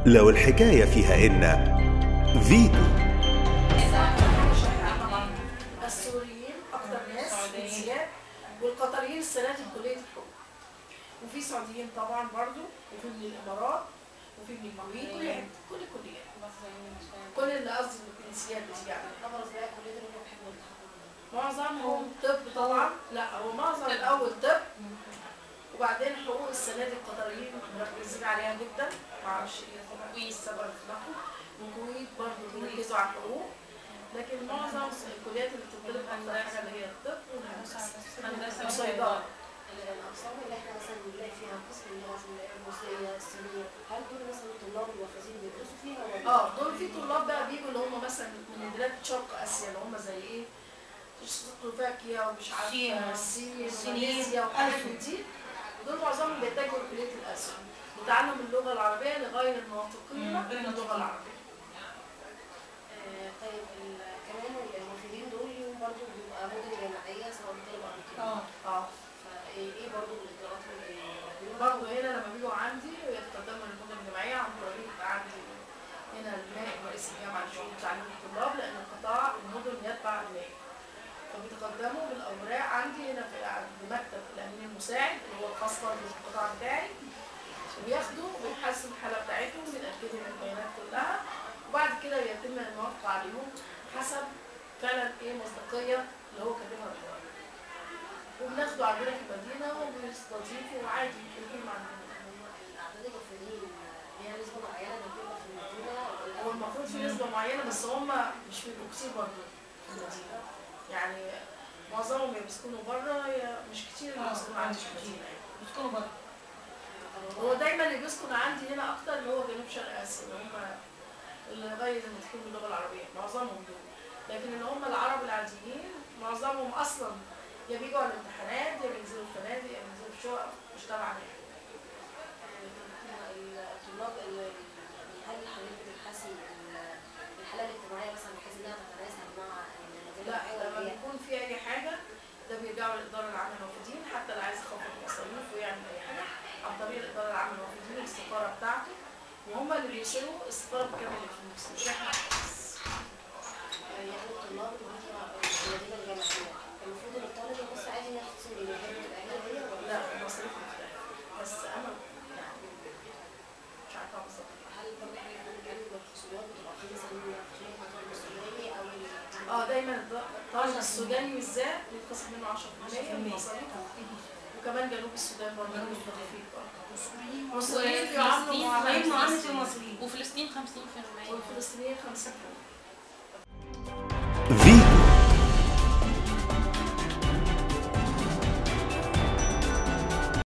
لو الحكاية فيها إن فيتو طبعا السوريين اكتر ناس جنسيات والقطريين السنه دي في كليه الحقوق وفي سعوديين طبعا برضو وفي من الامارات وفي من الكويت كل حته كل الكليات كل اللي قصدي الجنسيات دي يعني ابرز بقى كليه اللي بيحبوا التحضر معظمهم طب طبعا لا هو معظم الاول طب وبعدين حقوق السنه دي القطريين مركزين عليها جدا معرفش ايه السبب لهم والكويت برضه بيركزوا على الحقوق لكن معظم الكليات اللي بتطلب اكتر حاجه اللي هي الطب والهندسه وصيدله الاقسام اللي احنا مثلا بنلاقي فيها قسم اللغه الروسيه الصينيه هل دول مثلا طلاب المحفظين بيدرسوا فيها ولا اه دول في طلاب بقى بيجوا اللي هم مثلا من بلاد شرق اسيا اللي هم زي ايه سلوفاكيا ومش عارفه الصين وماليزيا وحاجات من دي دول معظمهم بيتجهوا لكليه الاسيا وتعلم اللغه العربيه لغير الناطقين باللغه العربيه آه طيب ال- كمان المفيدين دول ليهم برضه بيبقى مدن جامعيه سواء طلبه او كده اه اه فايه ايه برضه الاجراءات اللي بيعملوها؟ برضه هنا لما بيجوا عندي يتقدموا للمدن الجامعيه عن طريق عندي هنا النائب رئيس الجامعه لشؤون تعليم الطلاب لان القطاع المدن يتبع النائب فبيتقدموا بالاوراق عندي هنا في عند مكتب الامين المساعد اللي هو الخاص برضه بالقطاع بتاعي وياخدوا ويحسن الحاله بتاعتهم بيتاكدوا من البيانات كلها وبعد كده يتم الموافقه عليهم حسب فعلا ايه مصداقيه اللي هو كاتبها القرار وبناخده عندنا في المدينه وبنستضيفه وعادي يقيم عندنا هم الاعداد المفيدين ليها نسبه معينه بتبقى في المدينه ولا هو المفروض في نسبه معينه بس هم مش بيبقوا كتير برضه في المدينه يعني معظمهم يا بيسكنوا بره يا مش كتير اللي بيسكنوا عندي في المدينه بتكونوا بره هو دايما اللي بيسكن عندي هنا اكتر اللي هو جنوب شرق اسيا اللي هم اللي غير المتحدين باللغه العربيه معظمهم دول لكن اللي هم العرب العاديين معظمهم اصلا يا بيجوا على الامتحانات يا بينزلوا الفنادق يا بينزلوا الشقق مش تبع الطلاب اللي هل حضرتك بتحسي ال- الحاله الاجتماعيه مثلا بحيث انها تتناسب مع المجال لا الحيوي لما اللي هي بيكون في اي حاجه ده بيرجعوا للاداره العامه للموجودين حتى اللي عايز يخفض المصاريف ويعمل اي حاجه عن طريق الاداره العامه للموجودين السفاره بتاعته وهم اللي بيرسلوا السفاره بتكمل الفلوس مش احنا بس. يعني الطلاب اللي هم في المدينه الجامعيه المفروض ان الطالب يبص عادي انها تقسم بين الهند تبقى هي هي ولا لا المصاريف مختلفه بس انا يعني مش عارفه بالظبط هل برضه حضرتك بتتكلم بالخصوصيات بتبقى في مثلا خلال الطالب السوداني او ال- اه دايما الطالب السوداني بالذات بيتخصم منه 10% من المصاريف وكمان جنوب السودان برضه جنوب مستضيفين برضه المصريين المصريين بيعاملوا معامله معاملة المصريين وفلسطين 50% والفلسطينيين 50% فيتو